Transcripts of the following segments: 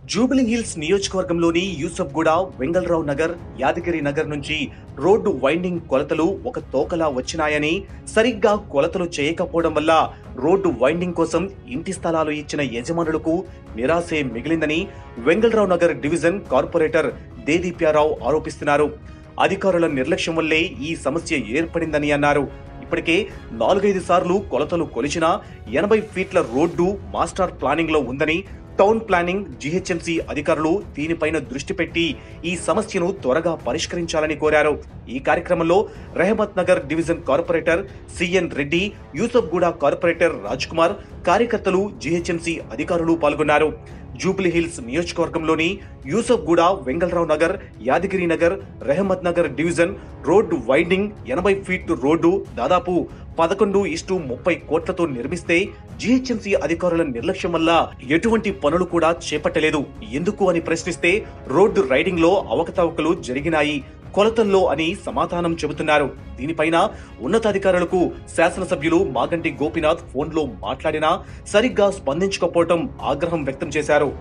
jubilee hills నియోజకవర్గంలోని యూసఫ్గూడ వెంగళరావు నగర్ యాదగిరి నగర్ నుంచి road winding కొలతలు ఒక తోకలా వచ్చినాయని సరిగ్గా కొలతలు చేయకపోవడం వల్ల రోడ్డు వైండింగ్ కోసం ఇంటి స్థలాలు ఇచ్చిన యజమానులకు నిరాశే మిగిలిందని వెంగళరావు నగర్ డివిజన్ కార్పొరేటర్ దేదీప్యారావు ఆరోపిస్తున్నారు అధికారుల నిర్లక్ష్యం వల్లే ఈ సమస్య ఏర్పడిందని అన్నారు ఇప్పటికే నాలుగైదు సార్లు కొలతలు కొలిచినా ఎనభై ఫీట్ల రోడ్డు మాస్టర్ ప్లానింగ్ లో ఉందని టౌన్ ప్లానింగ్ జీహెచ్ఎంసీ అధికారులు దీనిపైన దృష్టి పెట్టి ఈ సమస్యను త్వరగా పరిష్కరించాలని కోరారు ఈ కార్యక్రమంలో Rahmat Nagar division corporator CN Reddy Yousufguda corporator Raj Kumar కార్యకర్తలు జీహెచ్ఎంసీ అధికారులు పాల్గొన్నారు జూబ్లీ హిల్స్ నియోజకవర్గంలోని Yousufguda Vengalrao Nagar Yadagiri Nagar Rahmat Nagar division road widening ఎనభై ఫీట్ రోడ్డు దాదాపు పదకొండు ఇస్టు ముప్పై కోట్లతో నిర్మిస్తే జీహెచ్ఎంసీ అధికారుల నిర్లక్ష్యం వల్ల ఎటువంటి పనులు కూడా చేపట్టలేదు ఎందుకు అని ప్రశ్నిస్తే రోడ్డు రైడింగ్ లో అవకతవకలు జరిగినాయి కొలతల్లో అని సమాధానం చెబుతున్నారు దీనిపైన ఉన్నతాధికారులకు శాసనసభ్యులు మాగంటి గోపీనాథ్ ఫోన్లో మాట్లాడినా సరిగ్గా స్పందించకపోవటం ఆగ్రహం వ్యక్తం చేశారు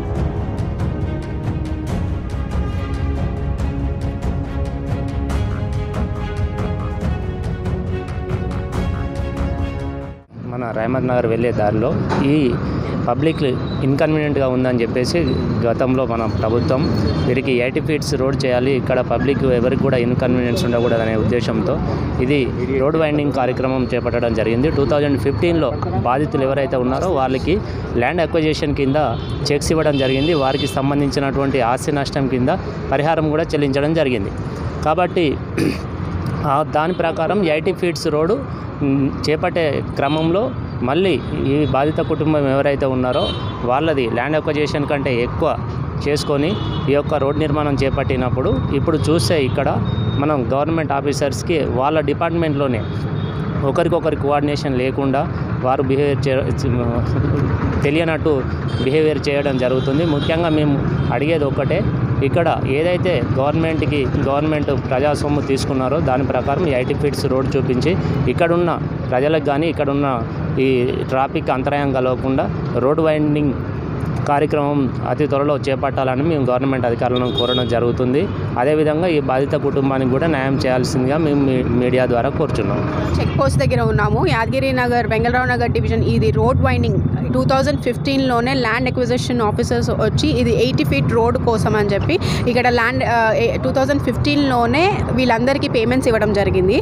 మన రహమత్ నగర్ వెళ్ళే దారిలో ఈ పబ్లిక్ ఇన్కన్వీనియంట్గా ఉందని చెప్పేసి గతంలో మన ప్రభుత్వం వీరికి ఎయిటీ ఫీట్స్ రోడ్ చేయాలి ఇక్కడ పబ్లిక్ ఎవరికి కూడా ఇన్కన్వీనియన్స్ ఉండకూడదనే ఉద్దేశంతో ఇది రోడ్ వైండింగ్ కార్యక్రమం చేపట్టడం జరిగింది టూ థౌజండ్ ఫిఫ్టీన్లో బాధితులు ఎవరైతే ఉన్నారో వాళ్ళకి ల్యాండ్ అక్వజిషన్ కింద చెక్స్ ఇవ్వడం జరిగింది వారికి సంబంధించినటువంటి ఆస్తి నష్టం కింద పరిహారం కూడా చెల్లించడం జరిగింది కాబట్టి ఆ దాని ప్రకారం ఎయిటీ ఫీట్స్ రోడ్డు మ్, చేపట్టే క్రమంలో మళ్ళీ ఈ బాధిత కుటుంబం ఎవరైతే ఉన్నారో వాళ్ళది ల్యాండ్ అక్వజేషన్ కంటే ఎక్కువ చేసుకొని ఈ యొక్క రోడ్ నిర్మాణం చేపట్టినప్పుడు ఇప్పుడు చూస్తే ఇక్కడ మనం గవర్నమెంట్ ఆఫీసర్స్కి వాళ్ళ డిపార్ట్మెంట్లోనే ఒకరికొకరి కోఆర్డినేషన్ లేకుండా వారు బిహేవియర్ చే తెలియనట్టు బిహేవియర్ చేయడం జరుగుతుంది ముఖ్యంగా మేము అడిగేది ఒక్కటే ఇక్కడ ఏదైతే గవర్నమెంట్కి గవర్నమెంట్ ప్రజా సొమ్ము తీసుకున్నారో దాని ప్రకారం ఎయిటీ ఫీట్స్ రోడ్ చూపించి ఇక్కడున్న ప్రజలకు కానీ ఇక్కడున్న ఈ ట్రాఫిక్ అంతరాయం కలగకుండా రోడ్ వైండింగ్ కార్యక్రమం అతి త్వరలో చేపట్టాలని మేము గవర్నమెంట్ అధికారులను కోరడం జరుగుతుంది అదేవిధంగా ఈ బాధిత కుటుంబానికి కూడా న్యాయం చేయాల్సిందిగా మేము మీ- మీడియా ద్వారా కోరుచున్నాం చెక్ పోస్ట్ దగ్గర ఉన్నాము యాదగిరి నగర్ వెంగళరావు నగర్ డివిజన్ ఇది రోడ్ వైండింగ్ టూ థౌజండ్ ఫిఫ్టీన్లోనే ల్యాండ్ ఎక్విజిషన్ ఆఫీసర్స్ వచ్చి ఇది ఎయిటీ ఫీట్ రోడ్ కోసం అని చెప్పి ఇక్కడ ల్యాండ్ టూ థౌజండ్ ఫిఫ్టీన్లోనే వీళ్ళందరికీ పేమెంట్స్ ఇవ్వడం జరిగింది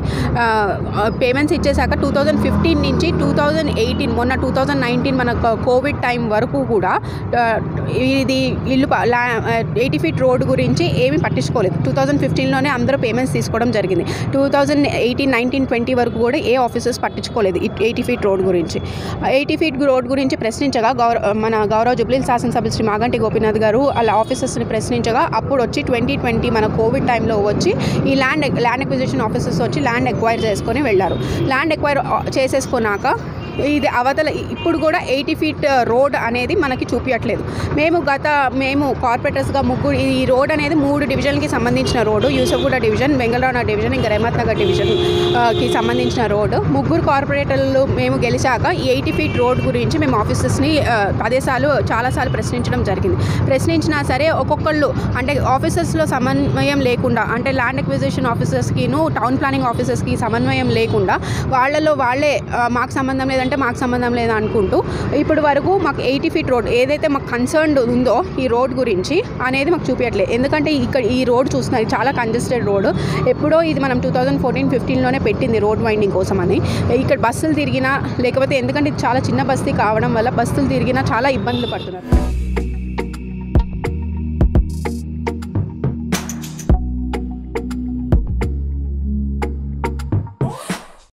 పేమెంట్స్ ఇచ్చేసాక టూ థౌజండ్ ఫిఫ్టీన్ నుంచి టూ థౌజండ్ ఎయిటీన్ మొన్న టూ థౌజండ్ నైన్టీన్ మన కోవిడ్ టైం వరకు కూడా ఆ, ఇది ఇల్లు ఎయిటీ ఫీట్ రోడ్ గురించి ఏమీ పట్టించుకోలేదు టూ థౌజండ్ ఫిఫ్టీన్లోనే అందరూ పేమెంట్స్ తీసుకోవడం జరిగింది two thousand eighteen nineteen twenty వరకు కూడా ఏ ఆఫీసర్స్ పట్టించుకోలేదు ఎయిటీ ఫీట్ రోడ్ గురించి ఎయిటీ ఫీట్ రోడ్ గురించి ప్రశ్నించగా గౌరవ మన గౌరవ జుబ్లీల్ శాసనసభ్యులు శ్రీ మాగంటి గోపీనాథ్ గారు వాళ్ళ ఆఫీసర్స్ని ప్రశ్నించగా అప్పుడు వచ్చి ట్వంటీ ట్వంటీ మన కోవిడ్ టైంలో వచ్చి ఈ ల్యాండ్ ల్యాండ్ అక్విజిషన్ ఆఫీసర్స్ వచ్చి ల్యాండ్ ఎక్వైర్ చేసుకొని వెళ్ళారు ల్యాండ్ ఎక్వైర్ చేసేసుకున్నాక ఇది అవతల ఇప్పుడు కూడా ఎయిటీ ఫీట్ రోడ్ అనేది మనకి చూపించట్లేదు మేము గత మేము కార్పొరేటర్స్గా ముగ్గురు ఈ రోడ్ అనేది మూడు డివిజన్కి సంబంధించిన road Yousufguda division Bengaluru Nagar division ఇంకా రెహమత్ నగర్ డివిజన్ ఆ, కి సంబంధించిన రోడ్డు ముగ్గురు కార్పొరేటర్లు మేము గెలిచాక ఈ ఎయిటీ ఫీట్ రోడ్ గురించి మేము ఆఫీసర్స్ని ఆ, పదేసార్లు చాలాసార్లు ప్రశ్నించడం జరిగింది ప్రశ్నించినా సరే ఒక్కొక్కళ్ళు అంటే ఆఫీసర్స్లో సమన్వయం లేకుండా అంటే ల్యాండ్ అక్విజిషన్ ఆఫీసర్స్కిను టౌన్ ప్లానింగ్ ఆఫీసర్స్కి సమన్వయం లేకుండా వాళ్ళలో వాళ్ళే ఆ, మాకు సంబంధం లేదంటే మాకు సంబంధం లేదు అనుకుంటూ ఇప్పుడు వరకు మాకు ఎయిటీ ఫీట్ రోడ్ ఏదైతే మాకు కన్సర్న్ ఉందో ఈ రోడ్ గురించి అనేది మాకు చూపించట్లేదు ఎందుకంటే ఇక్కడ ఈ రోడ్ చూస్తున్నారు ఇది చాలా కంజెస్టెడ్ రోడ్ ఎప్పుడో ఇది మనం టూ థౌజండ్ ఫోర్టీన్ ఫిఫ్టీన్లోనే పెట్టింది రోడ్ వైండింగ్ కోసం అని ఇక్కడ బస్సులు తిరిగినా లేకపోతే ఎందుకంటే ఇది చాలా చిన్న బస్తీ కావడం వల్ల బస్సులు తిరిగినా చాలా ఇబ్బందులు పడుతున్నారు